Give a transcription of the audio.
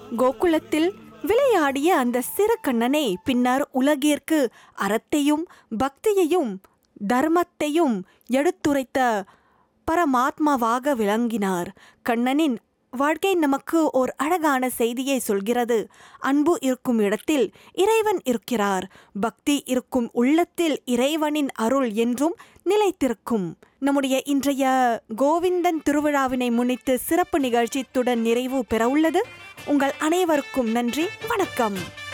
கோகுலத்தில் விளையாடிய அந்த சிறு கண்ணனை பின்னர் உலகிற்கு அறத்தையும் பக்தியையும் தர்மத்தையும் எடுத்துரைத்த பரமாத்மாவாக விளங்கினார் கண்ணனின் வாழ்க்கை நமக்கு ஓர் அழகான செய்தியை சொல்கிறது அன்பு இருக்கும் இடத்தில் இறைவன் இருக்கிறார் பக்தி இருக்கும் உள்ளத்தில் இறைவனின் அருள் என்றும் நிலைத்திருக்கும் நம்முடைய இன்றைய கோவிந்தன் திருவிழாவினை முன்னிட்டு சிறப்பு நிகழ்ச்சித்துடன் நிறைவு பெற உள்ளது உங்கள் அனைவருக்கும் நன்றி வணக்கம்